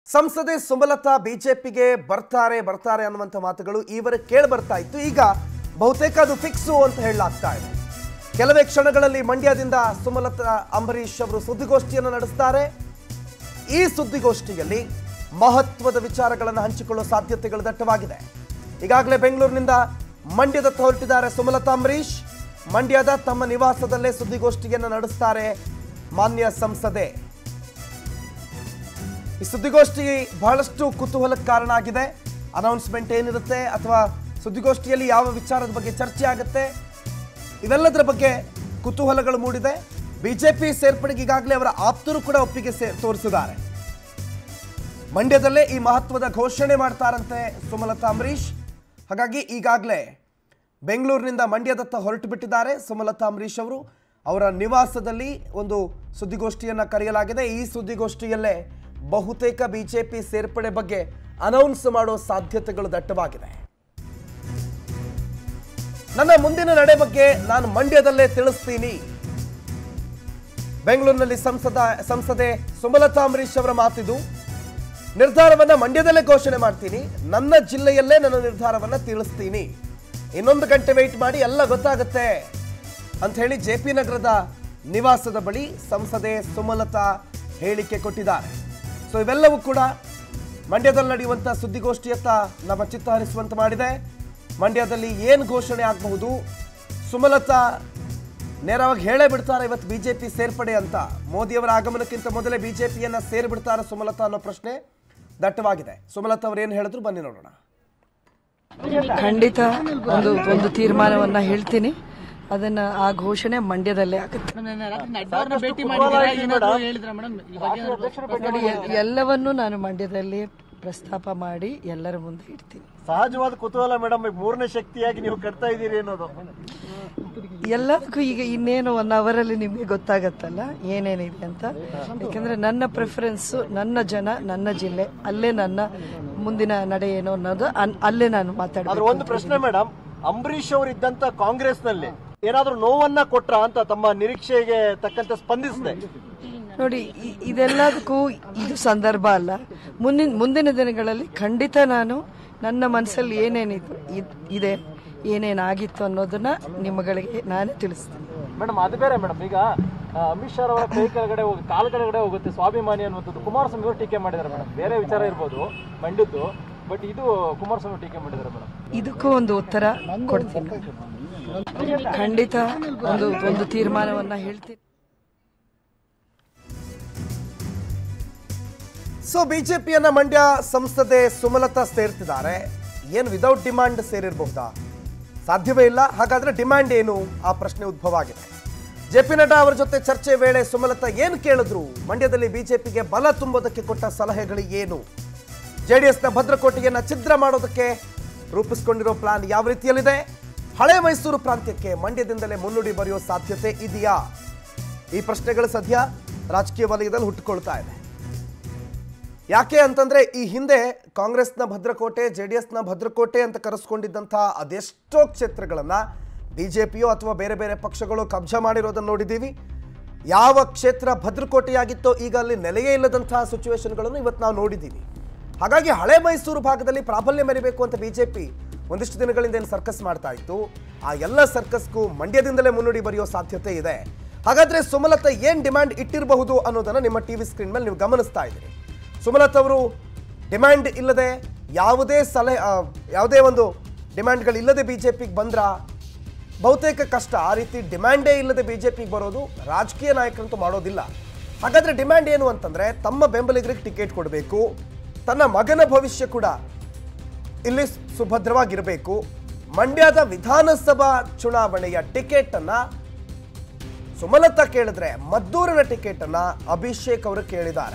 ಸಂಸದೆ ಸುಮಲತಾ ಬಿಜೆಪಿಗೆ ಬರ್ತಾರೆ ಬರ್ತಾರೆ ಅನ್ನುವಂಥ ಮಾತುಗಳು ಈವರೆ ಕೇಳಿ ಬರ್ತಾ ಇತ್ತು ಈಗ ಬಹುತೇಕ ಅದು ಫಿಕ್ಸು ಅಂತ ಹೇಳಲಾಗ್ತಾ ಇದೆ ಕೆಲವೇ ಕ್ಷಣಗಳಲ್ಲಿ ಮಂಡ್ಯದಿಂದ ಸುಮಲತಾ ಅಂಬರೀಶ್ ಅವರು ಸುದ್ದಿಗೋಷ್ಠಿಯನ್ನು ನಡೆಸ್ತಾರೆ ಈ ಸುದ್ದಿಗೋಷ್ಠಿಯಲ್ಲಿ ಮಹತ್ವದ ವಿಚಾರಗಳನ್ನು ಹಂಚಿಕೊಳ್ಳುವ ಸಾಧ್ಯತೆಗಳು ದಟ್ಟವಾಗಿದೆ ಈಗಾಗಲೇ ಬೆಂಗಳೂರಿನಿಂದ ಮಂಡ್ಯದತ್ತ ಹೊರಟಿದ್ದಾರೆ ಸುಮಲತಾ ಅಂಬರೀಶ್ ಮಂಡ್ಯದ ತಮ್ಮ ನಿವಾಸದಲ್ಲೇ ಸುದ್ದಿಗೋಷ್ಠಿಯನ್ನು ನಡೆಸ್ತಾರೆ ಮಾನ್ಯ ಸಂಸದೆ ಈ ಸುದ್ದಿಗೋಷ್ಠಿ ಬಹಳಷ್ಟು ಕುತೂಹಲಕ್ಕೆ ಕಾರಣ ಆಗಿದೆ ಅನೌನ್ಸ್ಮೆಂಟ್ ಏನಿರುತ್ತೆ ಅಥವಾ ಸುದ್ದಿಗೋಷ್ಠಿಯಲ್ಲಿ ಯಾವ ವಿಚಾರದ ಬಗ್ಗೆ ಚರ್ಚೆ ಆಗುತ್ತೆ ಇವೆಲ್ಲದರ ಬಗ್ಗೆ ಕುತೂಹಲಗಳು ಮೂಡಿದೆ ಬಿಜೆಪಿ ಸೇರ್ಪಡೆಗೆ ಈಗಾಗಲೇ ಅವರ ಆಪ್ತರು ಕೂಡ ಒಪ್ಪಿಗೆ ಸೇ ತೋರಿಸಿದ್ದಾರೆ ಮಂಡ್ಯದಲ್ಲೇ ಈ ಮಹತ್ವದ ಘೋಷಣೆ ಮಾಡ್ತಾರಂತೆ ಸುಮಲತಾ ಅಂಬರೀಶ್ ಹಾಗಾಗಿ ಈಗಾಗಲೇ ಬೆಂಗಳೂರಿನಿಂದ ಮಂಡ್ಯದತ್ತ ಹೊರಟು ಬಿಟ್ಟಿದ್ದಾರೆ ಸುಮಲತಾ ಅಂಬರೀಶ್ ಅವರು ಅವರ ನಿವಾಸದಲ್ಲಿ ಒಂದು ಸುದ್ದಿಗೋಷ್ಠಿಯನ್ನು ಕರೆಯಲಾಗಿದೆ ಈ ಸುದ್ದಿಗೋಷ್ಠಿಯಲ್ಲೇ ಬಹುತೇಕ ಬಿಜೆಪಿ ಸೇರ್ಪಡೆ ಬಗ್ಗೆ ಅನೌನ್ಸ್ ಮಾಡೋ ಸಾಧ್ಯತೆಗಳು ದಟ್ಟವಾಗಿದೆ ನನ್ನ ಮುಂದಿನ ನಡೆ ಬಗ್ಗೆ ನಾನು ಮಂಡ್ಯದಲ್ಲೇ ತಿಳಿಸ್ತೀನಿ ಬೆಂಗಳೂರಿನಲ್ಲಿ ಸಂಸದ ಸಂಸದೆ ಸುಮಲತಾ ಅಂಬರೀಶ್ ಅವರ ಮಾತಿದು ನಿರ್ಧಾರವನ್ನ ಮಂಡ್ಯದಲ್ಲೇ ಘೋಷಣೆ ಮಾಡ್ತೀನಿ ನನ್ನ ಜಿಲ್ಲೆಯಲ್ಲೇ ನನ್ನ ನಿರ್ಧಾರವನ್ನ ತಿಳಿಸ್ತೀನಿ ಇನ್ನೊಂದು ಗಂಟೆ ವೆಯ್ಟ್ ಮಾಡಿ ಎಲ್ಲ ಗೊತ್ತಾಗುತ್ತೆ ಅಂತ ಹೇಳಿ ಜೆ ಪಿ ನಗರದ ನಿವಾಸದ ಬಳಿ ಸಂಸದೆ ಸುಮಲತಾ ಹೇಳಿಕೆ ಕೊಟ್ಟಿದ್ದಾರೆ ಸೊ ಇವೆಲ್ಲವೂ ಕೂಡ ಮಂಡ್ಯದಲ್ಲಿ ನಡೆಯುವಂಥ ಸುದ್ದಿಗೋಷ್ಠಿಯತ್ತ ನಮ್ಮ ಚಿತ್ತ ಹರಿಸುವಂತೆ ಮಾಡಿದೆ ಮಂಡ್ಯದಲ್ಲಿ ಏನು ಘೋಷಣೆ ಆಗಬಹುದು ಸುಮಲತಾ ನೇರವಾಗಿ ಹೇಳೇ ಬಿಡ್ತಾರೆ ಇವತ್ತು ಬಿಜೆಪಿ ಸೇರ್ಪಡೆ ಅಂತ ಮೋದಿಯವರ ಆಗಮನಕ್ಕಿಂತ ಮೊದಲೇ ಬಿಜೆಪಿಯನ್ನ ಸೇರಿಬಿಡ್ತಾರೆ ಸುಮಲತಾ ಅನ್ನೋ ಪ್ರಶ್ನೆ ದಟ್ಟವಾಗಿದೆ ಸುಮಲತಾ ಅವ್ರು ಏನು ಹೇಳಿದ್ರು ಬನ್ನಿ ನೋಡೋಣ ಖಂಡಿತ ಒಂದು ಒಂದು ತೀರ್ಮಾನವನ್ನ ಹೇಳ್ತೀನಿ ಅದನ್ನ ಆ ಘೋಷಣೆ ಮಂಡ್ಯದಲ್ಲೇ ಆಗುತ್ತೆ ಅವ್ರನ್ನ ಭೇಟಿ ಮಾಡಿದ್ದೀರಾ ಏನಾದ್ರು ಹೇಳಿದ್ರ ಮೇಡಮ್ ನೋಡಿ ಎ- ಎಲ್ಲವನ್ನೂ ನಾನು ಮಂಡ್ಯದಲ್ಲಿ ಪ್ರಸ್ತಾಪ ಮಾಡಿ ಎಲ್ಲರ ಮುಂದೆ ಇಡ್ತೀನಿ ಸಹಜವಾದ ಕುತೂಹಲ ಮೇಡಮ್ ಮೂರನೇ ಶಕ್ತಿಯಾಗಿ ನೀವು ಕಟ್ತಾ ಇದ್ದೀರಿ ಅನ್ನೋದು ಎಲ್ಲದಕ್ಕೂ ಈಗ ಇನ್ನೇನು ಒನ್ ಅವರಲ್ಲಿ ನಿಮಗೆ ಗೊತ್ತಾಗತ್ತಲ್ಲ ಏನೇನಿದೆ ಅಂತ ಯಾಕಂದ್ರೆ ನನ್ನ ಪ್ರಿಫರೆನ್ಸ್ ನನ್ನ ಜನ ನನ್ನ ಜಿಲ್ಲೆ ಅಲ್ಲೇ ನನ್ನ ಮುಂದಿನ ನಡೆ ಏನು ಅನ್ನೋದು ಅನ್- ಅಲ್ಲೇ ನಾನು ಅದ್ರ ಮಾತಾಡಬೇಕು ಒಂದು ಪ್ರಶ್ನೆ ಮೇಡಮ್ ಅಂಬರೀಶ್ ಅವರು ಇದ್ದಂತ ಕಾಂಗ್ರೆಸ್ ನಲ್ಲಿ ಏನಾದ್ರೂ ನೋವನ್ನ ಕೊಟ್ರ ಅಂತ ತಮ್ಮ ನಿರೀಕ್ಷೆಗೆ ತಕ್ಕಂತೆ ಸ್ಪಂದಿಸಿದೆ ನೋಡಿ ಇ- ಇದೆಲ್ಲದಕ್ಕೂ ಇದು ಸಂದರ್ಭ ಅಲ್ಲ ಮುಂದಿನ ಮುಂದಿನ ದಿನಗಳಲ್ಲಿ ಖಂಡಿತ ನಾನು ನನ್ನ ಮನಸ್ಸಲ್ಲಿ ಏನೇನಿದು ಇದ್- ಇದೆ ಏನೇನಾಗಿತ್ತು ಅನ್ನೋದನ್ನ ನಿಮ್ಮಗಳಿಗೆ ನಾನೇ ತಿಳಿಸ್ತೀನಿ ಮೇಡಮ್ ಅದು ಬೇರೆ ಮೇಡಮ್ ಈಗ ಆ, ಅಮಿತ್ ಶಾ ಅವರ ಕೈ ಕೆಳಗಡೆ ಹೋಗಿ ಕಾಲ್ ಕೆಳಗಡೆ ಹೋಗುತ್ತೆ ಸ್ವಾಭಿಮಾನಿ ಅನ್ನುವಂಥದ್ದು ಕುಮಾರಸ್ವಾಮಿ ಅವರು ಟೀಕೆ ಮಾಡಿದ್ದಾರೆ ಮೇಡಮ್ ಬೇರೆ ವಿಚಾರ ಇರ್ಬೋದು ಮಂಡಿದ್ದು ಬಟ್ ಇದು ಕುಮಾರಸ್ವಾಮಿ ಟೀಕೆ ಮಾಡಿದ್ದಾರೆ ಮೇಡಮ್ ಇದಕ್ಕೂ ಒಂದು ಉತ್ತರ ಕೊಡ್ತೀನಿ ಖಂಡಿತ ಒಂದು ಒಂದು ತೀರ್ಮಾನವನ್ನ ಹೇಳ್ತೀನಿ ಸೊ ಬಿಜೆಪಿಯನ್ನ ಮಂಡ್ಯ ಸಂಸದೆ ಸುಮಲತಾ ಸೇರ್ತಿದ್ದಾರೆ ಏನು ವಿದೌಟ್ ಡಿಮಾಂಡ್ ಸೇರಿರಬಹುದಾ ಸಾಧ್ಯವೇ ಇಲ್ಲ ಹಾಗಾದ್ರೆ ಡಿಮ್ಯಾಂಡ್ ಏನು ಆ ಪ್ರಶ್ನೆ ಉದ್ಭವ ಆಗಿದೆ ಜೆ ಪಿ ನಡ್ಡಾ ಅವರ ಜೊತೆ ಚರ್ಚೆ ವೇಳೆ ಸುಮಲತಾ ಏನು ಕೇಳಿದ್ರು ಮಂಡ್ಯದಲ್ಲಿ ಬಿಜೆಪಿಗೆ ಬಲ ತುಂಬೋದಕ್ಕೆ ಕೊಟ್ಟ ಸಲಹೆಗಳು ಏನು ಜೆಡಿಎಸ್ನ ಭದ್ರಕೋಟೆಯನ್ನ ಛಿದ್ರ ಮಾಡೋದಕ್ಕೆ ರೂಪಿಸಿಕೊಂಡಿರೋ ಪ್ಲಾನ್ ಯಾವ ರೀತಿಯಲ್ಲಿದೆ ಹಳೆ ಮೈಸೂರು ಪ್ರಾಂತ್ಯಕ್ಕೆ ಮಂಡ್ಯದಿಂದಲೇ ಮುನ್ನುಡಿ ಬರೆಯೋ ಸಾಧ್ಯತೆ ಇದೆಯಾ ಈ ಪ್ರಶ್ನೆಗಳು ಸದ್ಯ ರಾಜಕೀಯ ವಲಯದಲ್ಲಿ ಹುಟ್ಟುಕೊಳ್ತಾ ಇದೆ ಯಾಕೆ ಅಂತಂದ್ರೆ ಈ ಹಿಂದೆ ಕಾಂಗ್ರೆಸ್ನ ಭದ್ರಕೋಟೆ ಜೆ ಡಿ ಎಸ್ನ ಭದ್ರಕೋಟೆ ಅಂತ ಕರೆಸ್ಕೊಂಡಿದ್ದಂಥ ಅದೆಷ್ಟೋ ಕ್ಷೇತ್ರಗಳನ್ನ ಬಿಜೆಪಿಯೋ ಅಥವಾ ಬೇರೆ ಬೇರೆ ಪಕ್ಷಗಳು ಕಬ್ಜಾ ಮಾಡಿರೋದನ್ನು ನೋಡಿದ್ದೀವಿ ಯಾವ ಕ್ಷೇತ್ರ ಭದ್ರಕೋಟೆಯಾಗಿತ್ತೋ ಈಗ ಅಲ್ಲಿ ನೆಲೆಯೇ ಇಲ್ಲದಂತಹ ಸಿಚುವೇಶನ್ಗಳನ್ನು ಇವತ್ತು ನಾವು ನೋಡಿದ್ದೀವಿ ಹಾಗಾಗಿ ಹಳೆ ಮೈಸೂರು ಭಾಗದಲ್ಲಿ ಪ್ರಾಬಲ್ಯ ಮೆರಿಬೇಕು ಅಂತ ಬಿಜೆಪಿ ಒಂದಿಷ್ಟು ದಿನಗಳಿಂದ ಏನು ಸರ್ಕಸ್ ಮಾಡ್ತಾ ಇತ್ತು ಆ ಎಲ್ಲ ಸರ್ಕಸ್ಗೂ ಮಂಡ್ಯದಿಂದಲೇ ಮುನ್ನುಡಿ ಬರೆಯೋ ಸಾಧ್ಯತೆ ಇದೆ ಹಾಗಾದ್ರೆ ಸುಮಲತಾ ಏನ್ ಡಿಮ್ಯಾಂಡ್ ಇಟ್ಟಿರಬಹುದು ಅನ್ನೋದನ್ನ ನಿಮ್ಮ ಟಿವಿ ಸ್ಕ್ರೀನ್ ಮೇಲೆ ನೀವು ಗಮನಿಸ್ತಾ ಇದ್ದೀರಿ ಸುಮಲತಾ ಅವರು ಡಿಮ್ಯಾಂಡ್ ಇಲ್ಲದೆ ಯಾವುದೇ ಸಲಹೆ ಆ, ಯಾವುದೇ ಒಂದು ಡಿಮ್ಯಾಂಡ್ಗಳಿಲ್ಲದೆ ಬಿ ಜೆ ಪಿಗೆ ಬಂದ್ರ ಬಹುತೇಕ ಕಷ್ಟ ಆ ರೀತಿ ಡಿಮ್ಯಾಂಡೇ ಇಲ್ಲದೆ ಬಿ ಜೆ ಪಿಗೆ ಬರೋದು ರಾಜಕೀಯ ನಾಯಕರಂತೂ ಮಾಡೋದಿಲ್ಲ ಹಾಗಾದ್ರೆ ಡಿಮ್ಯಾಂಡ್ ಏನು ಅಂತಂದ್ರೆ ತಮ್ಮ ಬೆಂಬಲಿಗರಿಗೆ ಟಿಕೆಟ್ ಕೊಡಬೇಕು ತನ್ನ ಮಗನ ಭವಿಷ್ಯ ಕೂಡ ಇಲ್ಲಿ ಸುಭದ್ರವಾಗಿರಬೇಕು ಮಂಡ್ಯದ ವಿಧಾನಸಭಾ ಚುನಾವಣೆಯ ಟಿಕೆಟ್ ಅನ್ನ ಸುಮಲತಾ ಕೇಳಿದ್ರೆ ಮದ್ದೂರಿನ ಟಿಕೆಟ್ ಅನ್ನ ಅಭಿಷೇಕ್ ಅವರು ಕೇಳಿದ್ದಾರೆ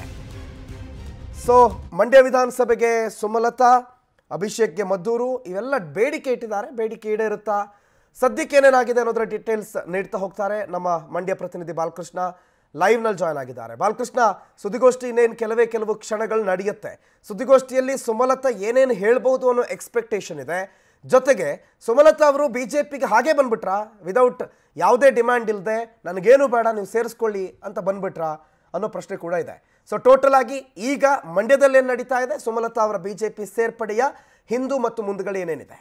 ಸೊ ಮಂಡ್ಯ ವಿಧಾನಸಭೆಗೆ ಸುಮಲತಾ ಅಭಿಷೇಕ್ಗೆ ಮದ್ದೂರು ಇವೆಲ್ಲ ಬೇಡಿಕೆ ಇಟ್ಟಿದ್ದಾರೆ ಬೇಡಿಕೆ ಈಡೇರುತ್ತಾ ಸದ್ಯಕ್ಕೆ ಏನೇನಾಗಿದೆ ಅನ್ನೋದರ ಡೀಟೇಲ್ಸ್ ನೀಡ್ತಾ ಹೋಗ್ತಾರೆ ನಮ್ಮ ಮಂಡ್ಯ ಪ್ರತಿನಿಧಿ ಬಾಲಕೃಷ್ಣ ಲೈವ್ನಲ್ಲಿ ಜಾಯ್ನ್ ಆಗಿದ್ದಾರೆ ಬಾಲಕೃಷ್ಣ ಸುದ್ದಿಗೋಷ್ಠಿ ಇನ್ನೇನು ಕೆಲವೇ ಕೆಲವು ಕ್ಷಣಗಳು ನಡೆಯುತ್ತೆ ಸುದ್ದಿಗೋಷ್ಠಿಯಲ್ಲಿ ಸುಮಲತಾ ಏನೇನು ಹೇಳ್ಬೋದು ಅನ್ನೋ ಎಕ್ಸ್ಪೆಕ್ಟೇಷನ್ ಇದೆ ಜೊತೆಗೆ ಸುಮಲತಾ ಅವರು ಬಿ ಜೆ ಪಿಗೆ ಹಾಗೆ ಬಂದ್ಬಿಟ್ರಾ ವಿದೌಟ್ ಯಾವುದೇ ಡಿಮ್ಯಾಂಡ್ ಇಲ್ಲದೆ ನನಗೇನು ಬೇಡ ನೀವು ಸೇರಿಸ್ಕೊಳ್ಳಿ ಅಂತ ಬಂದ್ಬಿಟ್ರಾ ಅನ್ನೋ ಪ್ರಶ್ನೆ ಕೂಡ ಇದೆ ಸೊ ಟೋಟಲ್ ಆಗಿ ಈಗ ಮಂಡ್ಯದಲ್ಲಿ ಏನ್ ನಡೀತಾ ಇದೆ ಸುಮಲತಾ ಅವರ ಬಿಜೆಪಿ ಸೇರ್ಪಡೆಯ ಹಿಂದೂ ಮತ್ತು ಮುಂದುಗಳು ಏನೇನಿದೆ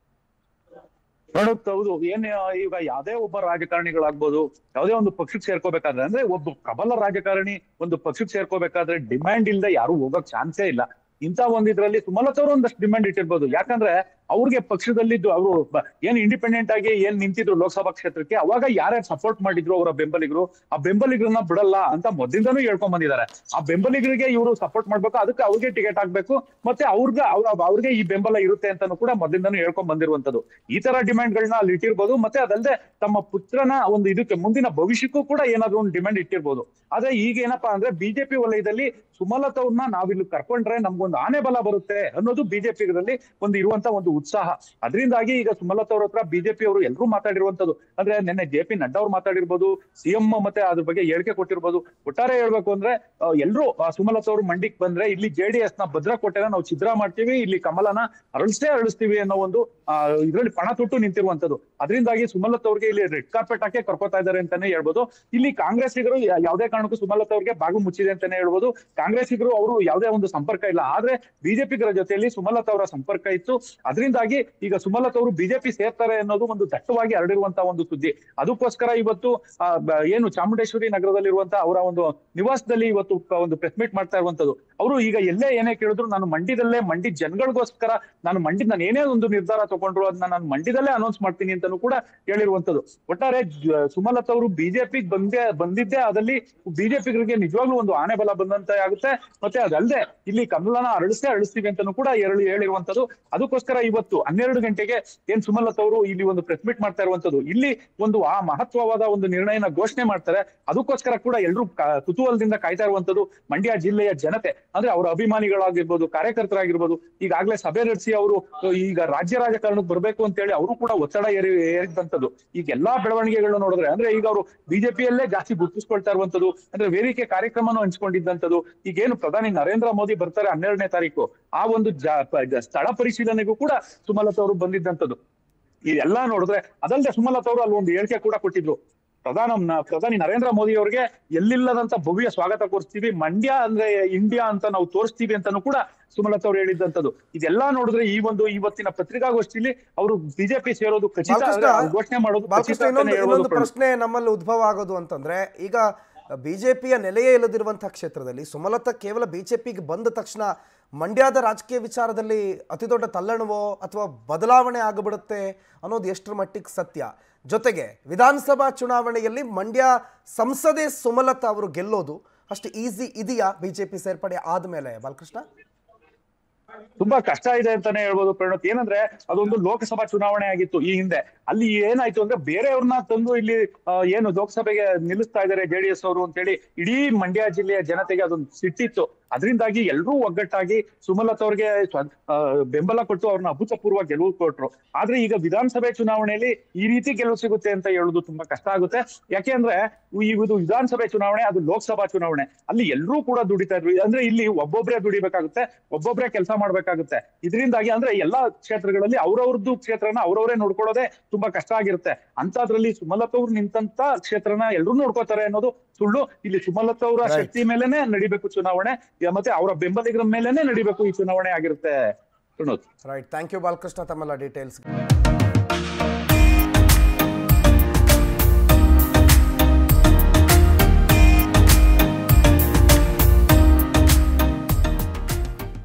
ನೋಡುತ್ತೆ ಹೌದು ಏನ್ ಈಗ ಯಾವ್ದೇ ಒಬ್ಬ ರಾಜಕಾರಣಿಗಳಾಗ್ಬೋದು ಯಾವ್ದೇ ಒಂದು ಪಕ್ಷಕ್ಕೆ ಸೇರ್ಕೋಬೇಕಾದ್ರೆ ಅಂದ್ರೆ ಒಬ್ಬ ಪ್ರಬಲ ರಾಜಕಾರಣಿ ಒಂದು ಪಕ್ಷಕ್ಕೆ ಸೇರ್ಕೋಬೇಕಾದ್ರೆ ಡಿಮ್ಯಾಂಡ್ ಇಲ್ಲದೆ ಯಾರು ಹೋಗಕ್ ಚಾನ್ಸೇ ಇಲ್ಲ ಇಂತ ಒಂದ್ ಇದ್ರಲ್ಲಿ ಸುಮಲತಾ ಅವರು ಒಂದಷ್ಟು ಡಿಮ್ಯಾಂಡ್ ಇಟ್ಟಿರ್ಬೋದು ಯಾಕಂದ್ರೆ ಅವ್ರಿಗೆ ಪಕ್ಷದಲ್ಲಿದ್ದು ಅವರು ಏನ್ ಇಂಡಿಪೆಂಡೆಂಟ್ ಆಗಿ ಏನ್ ನಿಂತಿದ್ರು ಲೋಕಸಭಾ ಕ್ಷೇತ್ರಕ್ಕೆ ಅವಾಗ ಯಾರ್ಯಾರು ಸಪೋರ್ಟ್ ಮಾಡಿದ್ರು ಅವರ ಬೆಂಬಲಿಗರು ಆ ಬೆಂಬಲಿಗರನ್ನ ಬಿಡಲ್ಲ ಅಂತ ಮೊದಲಿಂದಾನು ಹೇಳ್ಕೊಂಡ್ ಬಂದಿದ್ದಾರೆ ಆ ಬೆಂಬಲಿಗರಿಗೆ ಇವರು ಸಪೋರ್ಟ್ ಮಾಡ್ಬೇಕು ಅದಕ್ಕೆ ಅವ್ರಿಗೆ ಟಿಕೆಟ್ ಹಾಕ್ಬೇಕು ಮತ್ತೆ ಅವ್ರಿಗೆ ಅವ್ರ ಅವ್ರಿಗೆ ಈ ಬೆಂಬಲ ಇರುತ್ತೆ ಅಂತಾನು ಕೂಡ ಮೊದಲಿಂದಾನು ಹೇಳ್ಕೊಂಡ್ ಬಂದಿರುವಂತದ್ದು ಈ ತರ ಡಿಮ್ಯಾಂಡ್ ಗಳನ್ನ ಅಲ್ಲಿ ಇಟ್ಟಿರ್ಬೋದು ಮತ್ತೆ ಅದಲ್ಲದೆ ತಮ್ಮ ಪುತ್ರನ ಒಂದು ಇದಕ್ಕೆ ಮುಂದಿನ ಭವಿಷ್ಯಕ್ಕೂ ಕೂಡ ಏನಾದ್ರು ಒಂದು ಡಿಮ್ಯಾಂಡ್ ಇಟ್ಟಿರ್ಬೋದು ಆದ್ರೆ ಈಗ ಏನಪ್ಪಾ ಅಂದ್ರೆ ಬಿಜೆಪಿ ವಲಯದಲ್ಲಿ ಸುಮಲತಾ ಅವ್ರನ್ನ ನಾವಿಲ್ಲಿ ಕರ್ಕೊಂಡ್ರೆ ನಮ್ಗೊಂದು ಆನೆ ಬಲ ಬರುತ್ತೆ ಅನ್ನೋದು ಬಿಜೆಪಿಗಳಲ್ಲಿ ಒಂದು ಇರುವಂತ ಒಂದು ಉತ್ಸಾಹ ಅದರಿಂದಾಗಿ ಈಗ ಸುಮಲತಾ ಅವ್ರ ಹತ್ರ ಬಿಜೆಪಿ ಅವರು ಎಲ್ಲರೂ ಮಾತಾಡಿರುವಂತದ್ದು ಅಂದ್ರೆ ನಿನ್ನೆ ಜೆ ಪಿ ನಡ್ಡಾ ಅವ್ರು ಮಾತಾಡಿರ್ಬೋದು ಸಿಎಂ ಮತ್ತೆ ಅದ್ರ ಬಗ್ಗೆ ಹೇಳಿಕೆ ಕೊಟ್ಟಿರ್ಬೋದು ಒಟ್ಟಾರೆ ಹೇಳ್ಬೇಕು ಅಂದ್ರೆ ಎಲ್ಲರೂ ಸುಮಲತಾ ಅವರು ಮಂಡಿಕ್ ಬಂದ್ರೆ ಇಲ್ಲಿ ಜೆಡಿಎಸ್ ನ ಭದ್ರಕೋಟೆನ ನಾವು ಛಿದ್ರ ಮಾಡ್ತೀವಿ ಇಲ್ಲಿ ಕಮಲನ ಅರಳಿಸೇ ಅರಳಿಸ್ತೀವಿ ಅನ್ನೋ ಒಂದು ಆ, ಇದ್ರಲ್ಲಿ ಪಣ ತೊಟ್ಟು ನಿಂತಿರುವಂತದ್ದು ಅದರಿಂದಾಗಿ ಸುಮಲತಾ ಅವ್ರಿಗೆ ಇಲ್ಲಿ ರೆಡ್ ಕಾರ್ಪೆಟ್ ಹಾಕಿ ಕರ್ಕೋತಾ ಇದ್ದಾರೆ ಅಂತಾನೆ ಹೇಳ್ಬೋದು ಇಲ್ಲಿ ಕಾಂಗ್ರೆಸ್ಸಿಗರು ಯಾ- ಯಾವುದೇ ಕಾರಣಕ್ಕೂ ಸುಮಲತಾ ಅವ್ರಿಗೆ ಬಾಗು ಮುಚ್ಚಿದೆ ಅಂತಾನೆ ಹೇಳ್ಬೋದು ಕಾಂಗ್ರೆಸ್ಸಿಗರು ಅವರು ಯಾವುದೇ ಒಂದು ಸಂಪರ್ಕ ಇಲ್ಲ ಆದ್ರೆ ಬಿಜೆಪಿಗರ ಜೊತೆಯಲ್ಲಿ ಸುಮಲತಾ ಅವರ ಸಂಪರ್ಕ ಇತ್ತು ಅದರಿಂದಾಗಿ ಈಗ ಸುಮಲತಾ ಅವರು ಬಿಜೆಪಿ ಸೇರ್ತಾರೆ ಅನ್ನೋದು ಒಂದು ದಟ್ಟವಾಗಿ ಹರಡಿರುವಂತಹ ಒಂದು ಸುದ್ದಿ ಅದಕ್ಕೋಸ್ಕರ ಇವತ್ತು ಆ, ಬ- ಏನು ಚಾಮುಂಡೇಶ್ವರಿ ನಗರದಲ್ಲಿರುವಂತಹ ಅವರ ಒಂದು ನಿವಾಸದಲ್ಲಿ ಇವತ್ತು ಪ- ಒಂದು ಪ್ರೆಸ್ ಮೀಟ್ ಮಾಡ್ತಾ ಇರುವಂತದ್ದು ಅವರು ಈಗ ಎಲ್ಲೇ ಏನೇ ಕೇಳಿದ್ರು ನಾನು ಮಂಡ್ಯದಲ್ಲೇ ಮಂಡಿ ಜನಗಳಿಗೋಸ್ಕರ ನಾನು ಮಂಡಿ ನಾನು ಏನೇ ಒಂದು ನಿರ್ಧಾರ ತಗೊಂಡ್ರು ಅದನ್ನ ನಾನು ಮಂಡ್ಯದಲ್ಲೇ ಅನೌನ್ಸ್ ಮಾಡ್ತೀನಿ ಅಂತಾನು ಕೂಡ ಹೇಳಿರುವಂತದ್ದು ಒಟ್ಟಾರೆ ಜ- ಸುಮಲತಾ ಅವರು ಬಿಜೆಪಿ ಬಂದೇ ಬಂದಿದ್ದೇ ಅದಲ್ಲಿ ಬಿಜೆಪಿಗರಿಗೆ ನಿಜವಾಗ್ಲೂ ಒಂದು ಆನೆ ಬಲ ಬಂದಂತೆ ಆಗುತ್ತೆ ಮತ್ತೆ ಅದಲ್ಲದೆ ಇಲ್ಲಿ ಕಮಲನ ಅರಳಿಸೇ ಅರಳಿಸ್ತೀವಿ ಅಂತಾನು ಕೂಡ ಹೇಳಿ ಹೇಳಿರುವಂತದ್ದು ಅದಕ್ಕೋಸ್ಕರ ಇವತ್ತು ಹನ್ನೆರಡು ಗಂಟೆಗೆ ಏನ್ ಸುಮಲತಾ ಅವರು ಇಲ್ಲಿ ಒಂದು ಪ್ರೆಸ್ ಮೀಟ್ ಮಾಡ್ತಾ ಇರುವಂತದ್ದು ಇಲ್ಲಿ ಒಂದು ಆ ಮಹತ್ವವಾದ ಒಂದು ನಿರ್ಣಯನ ಘೋಷಣೆ ಮಾಡ್ತಾರೆ ಅದಕ್ಕೋಸ್ಕರ ಕೂಡ ಎಲ್ಲರೂ ಕುತೂಹಲದಿಂದ ಕಾಯ್ತಾ ಇರುವಂತದ್ದು ಮಂಡ್ಯ ಜಿಲ್ಲೆಯ ಜನತೆ ಅಂದ್ರೆ ಅವರ ಅಭಿಮಾನಿಗಳಾಗಿರ್ಬೋದು ಕಾರ್ಯಕರ್ತರಾಗಿರ್ಬೋದು ಈಗಾಗಲೇ ಸಭೆ ನಡೆಸಿ ಅವರು ಈಗ ರಾಜ್ಯ ರಾಜಕಾರಣಕ್ಕೆ ಬರ್ಬೇಕು ಅಂತ ಹೇಳಿ ಅವರು ಕೂಡ ಒತ್ತಡ ಏರಿ ಏರಿದಂತದ್ದು ಈಗ ಎಲ್ಲಾ ಬೆಳವಣಿಗೆಗಳನ್ನ ನೋಡಿದ್ರೆ ಅಂದ್ರೆ ಈಗ ಅವರು ಬಿಜೆಪಿಯಲ್ಲೇ ಜಾಸ್ತಿ ಗುರುತಿಸ್ಕೊಳ್ತಾ ಇರುವಂತದ್ದು ಅಂದ್ರೆ ವೇದಿಕೆ ಕಾರ್ಯಕ್ರಮನೂ ಹಂಚ್ಕೊಂಡಿದ್ದಂಥದ್ದು ಈಗೇನು ಪ್ರಧಾನಿ ನರೇಂದ್ರ ಮೋದಿ ಬರ್ತಾರೆ ಹನ್ನೆರಡನೇ ತಾರೀಕು ಆ ಒಂದು ಜ- ಪ- ಜ- ಸ್ಥಳ ಪರಿಶೀಲನೆಗೂ ಕೂಡ ಸುಮಲತಾ ಅವರು ಬಂದಿದ್ದಂಥದ್ದು ಇದೆಲ್ಲಾ ನೋಡಿದ್ರೆ ಅದಲ್ಲದೆ ಸುಮಲತಾ ಅವರು ಅಲ್ಲಿ ಒಂದು ಹೇಳಿಕೆ ಕೂಡ ಕೊಟ್ಟಿದ್ರು ಪ್ರಧಾನ ಪ್ರಧಾನಿ ನರೇಂದ್ರ ಮೋದಿ ಅವರಿಗೆ ಎಲ್ಲಿಲ್ಲದಂತ ಭವ್ಯ ಸ್ವಾಗತ ಕೋರಿಸ್ತೀವಿ ಮಂಡ್ಯ ಅಂದ್ರೆ ಇಂಡಿಯಾ ಅಂತ ನಾವು ತೋರಿಸ್ತೀವಿ ಅಂತಾನು ಕೂಡ ಸುಮಲತಾ ಅವರು ಹೇಳಿದ್ದಂಥದ್ದು ಇದೆಲ್ಲಾ ನೋಡಿದ್ರೆ ಈ ಒಂದು ಇವತ್ತಿನ ಪತ್ರಿಕಾಗೋಷ್ಠಿಲಿ ಅವರು ಬಿಜೆಪಿ ಸೇರೋದು ಖಚಿತ ಬಾಲಕೃಷ್ಣ, ಅಂದ್ರೆ ಅವ್ರು ಘೋಷಣೆ ಮಾಡೋದು ಖಚಿತ ಬಾಲಕೃಷ್ಣ ಅಂತಾನೆ ಇನ್ನೊಂದು ಹೇಳ್ಬೋದು ಇನ್ನೊಂದು ಪ್ರಶ್ನೆ ನಮ್ಮಲ್ಲಿ ಉದ್ಭವ ಆಗೋದು ಅಂತಂದ್ರೆ ಈಗ ಬಿಜೆಪಿಯ ನೆಲೆಯೇ ಇಲ್ಲದಿರುವಂತಹ ಕ್ಷೇತ್ರದಲ್ಲಿ ಸುಮಲತಾ ಕೇವಲ ಬಿಜೆಪಿಗೆ ಬಂದ ತಕ್ಷಣ ಮಂಡ್ಯದ ರಾಜಕೀಯ ವಿಚಾರದಲ್ಲಿ ಅತಿದೊಡ್ಡ ತಲ್ಲಣವೋ ಅಥವಾ ಬದಲಾವಣೆ ಆಗಿಬಿಡುತ್ತೆ ಅನ್ನೋದು ಎಷ್ಟರ ಮಟ್ಟಿಗೆ ಸತ್ಯ ಜೊತೆಗೆ ವಿಧಾನಸಭಾ ಚುನಾವಣೆಯಲ್ಲಿ ಮಂಡ್ಯ ಸಂಸದೆ ಸುಮಲತಾ ಅವರು ಗೆಲ್ಲೋದು ಅಷ್ಟು ಈಸಿ ಇದೆಯಾ ಬಿಜೆಪಿ ಸೇರ್ಪಡೆ ಆದ್ಮೇಲೆ ಬಾಲಕೃಷ್ಣ ತುಂಬಾ ಕಷ್ಟ ಇದೆ ಅಂತಾನೆ ಹೇಳ್ಬೋದು ಪ್ರಣೋತ್ ಏನಂದ್ರೆ ಅದೊಂದು ಲೋಕಸಭಾ ಚುನಾವಣೆ ಆಗಿತ್ತು ಈ ಹಿಂದೆ ಅಲ್ಲಿ ಏನಾಯ್ತು ಅಂದ್ರೆ ಬೇರೆಯವ್ರನ್ನ ತಂದು ಇಲ್ಲಿ ಆ, ಏನು ಲೋಕಸಭೆಗೆ ನಿಲ್ಲಿಸ್ತಾ ಇದ್ದಾರೆ ಜೆಡಿಎಸ್ ಅವರು ಅಂತ ಹೇಳಿ ಇಡೀ ಮಂಡ್ಯ ಜಿಲ್ಲೆಯ ಜನತೆಗೆ ಅದೊಂದು ಸಿಟ್ಟಿತ್ತು ಅದರಿಂದಾಗಿ ಎಲ್ಲರೂ ಒಗ್ಗಟ್ಟಾಗಿ ಸುಮಲತಾ ಅವ್ರಿಗೆ ಸ್ವ- ಆ, ಬೆಂಬಲ ಕೊಟ್ಟು ಅವ್ರನ್ನ ಅಭೂತಪೂರ್ವ ಗೆಲುವು ಕೊಟ್ರು ಆದ್ರೆ ಈಗ ವಿಧಾನಸಭೆ ಚುನಾವಣೆಯಲ್ಲಿ ಈ ರೀತಿ ಗೆಲುವು ಸಿಗುತ್ತೆ ಅಂತ ಹೇಳುದು ತುಂಬಾ ಕಷ್ಟ ಆಗುತ್ತೆ ಯಾಕೆ ಅಂದ್ರೆ ಈ ಇದು ವಿಧಾನಸಭೆ ಚುನಾವಣೆ ಅದು ಲೋಕಸಭಾ ಚುನಾವಣೆ ಅಲ್ಲಿ ಎಲ್ಲರೂ ಕೂಡ ದುಡಿತಾ ಇದ್ರು ಅಂದ್ರೆ ಇಲ್ಲಿ ಒಬ್ಬೊಬ್ರೇ ದುಡಿಬೇಕಾಗುತ್ತೆ ಒಬ್ಬೊಬ್ರೇ ಕೆಲಸ ಮಾಡ್ಬೇಕಾಗುತ್ತೆ ಇದರಿಂದಾಗಿ ಅಂದ್ರೆ ಎಲ್ಲಾ ಕ್ಷೇತ್ರಗಳಲ್ಲಿ ಅವ್ರವ್ರದ್ದು ಕ್ಷೇತ್ರನ ಅವ್ರವರೇ ನೋಡ್ಕೊಳ್ಳೋದೇ ತುಂಬಾ ಕಷ್ಟ ಆಗಿರುತ್ತೆ ಅಂತದ್ರಲ್ಲಿ ಸುಮಲತಾ ಅವ್ರು ನಿಂತಂತ ಕ್ಷೇತ್ರನ ಎಲ್ಲರೂ ನೋಡ್ಕೋತಾರೆ ಅನ್ನೋದು ಸುಳ್ಳು ಇಲ್ಲಿ ಸುಮಲತಾ ಅವರ Right. ಶಕ್ತಿ ಮೇಲೆನೆ ನಡಿಬೇಕು ಚುನಾವಣೆ ಯ- ಮತ್ತೆ ಅವರ ಬೆಂಬಲಿಗರ ಮೇಲೆನೆ ನಡಿಬೇಕು ಈ ಚುನಾವಣೆ ಆಗಿರುತ್ತೆ Pranoth right thank you Balakrishna ತಮ್ಮೆಲ್ಲ ಡೀಟೇಲ್ಸ್